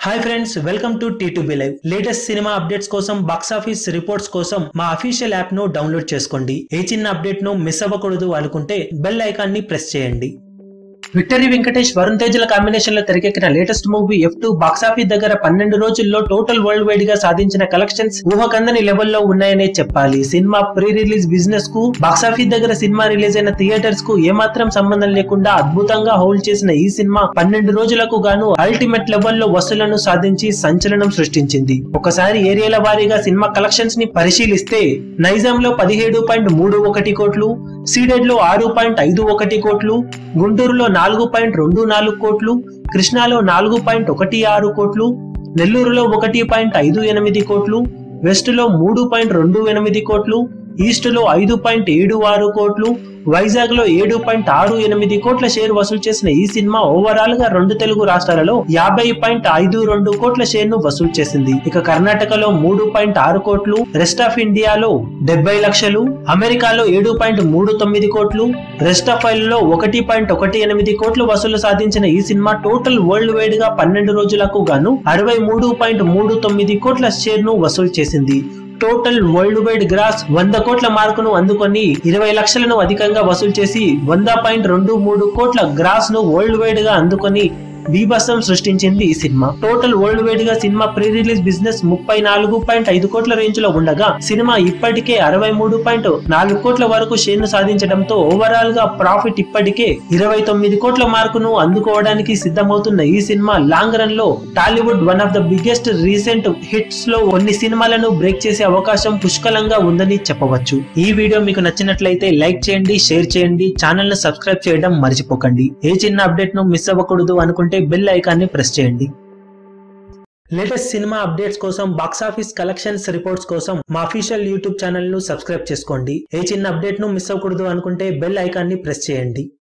hi friends welcome to T two B live latest cinema updates కోసం box office reports కోసం మా official app ను download చేసుకోండి ఏ చిన్న అప్డేట్ ను మిస్ అవ్వకూడదు అనుకుంటే బెల్ ఐకాన్ ని ప్రెస్ చేయండి విక్టరీ వెంకటేష్ వరుణ్ తేజ్ల కాంబినేషన్ లో తెరకెక్కిన latest movie F two box office దగ్గర పన్నెండు రోజుల్లో టోటల్ వరల్డ్ వైడ్ గా సాధించిన కలెక్షన్స్ ఊహకందని లెవెల్లో ఉన్నాయనే చెప్పాలి సినిమా ప్రీ రిలీజ్ బిజినెస్ కు బాక్సాఫీస్ దగ్గర సినిమా రిలీజ్ అయిన థియేటర్స్ కు ఏమాత్రం సంబంధం లేకుండా అద్భుతంగా హోల్డ్ చేసిన ఈ సినిమా పన్నెండు రోజులకు గాను అల్టిమేట్ లెవెల్లో వసూలను సాధించి సంచలనం సృష్టించింది ఒకసారి ఏరియాల వారీగా సినిమా కలెక్షన్స్ ని పరిశీలిస్తే నైజాం లో పదిహేడు పాయింట్ మూడు ఒకటి కోట్లు సీడెడ్ లో ఆరు పాయింట్ ఐదు ఒకటి కోట్లు గుంటూరులో నాలుగు పాయింట్ రెండు నాలుగు కోట్లు కృష్ణాలో నాలుగు పాయింట్ ఒకటి ఆరు కోట్లు నెల్లూరులో ఒకటి పాయింట్ ఐదు ఎనిమిది కోట్లు వెస్ట్ లో మూడు పాయింట్ రెండు ఎనిమిది కోట్లు ఈస్ట్ లో ఐదు పాయింట్ ఏడు ఆరు కోట్లు వైజాగ్ లో ఏడు పాయింట్ ఆరు ఎనిమిది కోట్ల షేర్ వసూలు చేసిన ఈ సినిమా ఓవరాల్ గా రెండు తెలుగు రాష్ట్రాలలో యాభై పాయింట్ ఐదు రెండు కోట్ల షేర్ ను వసూలు చేసింది ఇక కర్ణాటకలో మూడు పాయింట్ ఆరు కోట్లు రెస్ట్ ఆఫ్ ఇండియాలో డెబ్బై లక్షలు అమెరికాలో ఏడు పాయింట్ మూడు తొమ్మిది కోట్లు రెస్ట్ ఆఫ్ లో ఒకటి పాయింట్ ఒకటి ఎనిమిది కోట్లు వసూలు సాధించిన ఈ సినిమా టోటల్ వరల్డ్ వైడ్ గా పన్నెండు రోజులకు గాను అరవై మూడు పాయింట్ మూడు తొమ్మిది కోట్ల షేర్ ను వసూలు చేసింది టోటల్ వరల్డ్ వైడ్ గ్రాస్ వంద కోట్ల మార్కును అందుకొని ఇరవై లక్షలను అధికంగా వసూలు చేసి వంద పాయింట్ రెండు మూడు కోట్ల గ్రాస్ ను వరల్డ్ వైడ్ గా అందుకొని బీభత్సం సృష్టించింది ఈ సినిమా టోటల్ వరల్డ్ వైడ్ గా సినిమా ప్రీ రిలీజ్ బిజినెస్ ముప్పై నాలుగు పాయింట్ ఐదు కోట్ల రేంజ్ లో ఉండగా సినిమా ఇప్పటికే అరవై మూడు పాయింట్ నాలుగు కోట్ల వరకు షేర్ ను సాధించడంతో ఓవరాల్ గా ప్రాఫిట్ ఇప్పటికే ఇరవై తొమ్మిది కోట్ల మార్కును అందుకోవడానికి సిద్ధమవుతున్న ఈ సినిమా లాంగ్ రన్ లో Tollywood one of the biggest recent hits లో కొన్ని సినిమాలను బ్రేక్ చేసే అవకాశం పుష్కలంగా ఉందని చెప్పవచ్చు ఈ వీడియో మీకు నచ్చినట్లయితే లైక్ చేయండి షేర్ చేయండి ఛానల్ ను సబ్స్క్రైబ్ చేయడం మర్చిపోకండి ఏ చిన్న అప్డేట్ ను మిస్ అవ్వకూడదు అనుకుంటే బెల్ ఐకాన్ ని ప్రెస్ చేయండి లేటెస్ట్ సినిమా అప్డేట్స్ కోసం బాక్స్ ఆఫీస్ కలెక్షన్స్ రిపోర్ట్స్ కోసం మా అఫీషియల్ యూట్యూబ్ ఛానల్ ను సబ్స్క్రైబ్ చేసుకోండి ఏ చిన్న అప్డేట్ ను మిస్ అవ్వకూడదు అనుకుంటే బెల్ ఐకాన్ ని ప్రెస్ చేయండి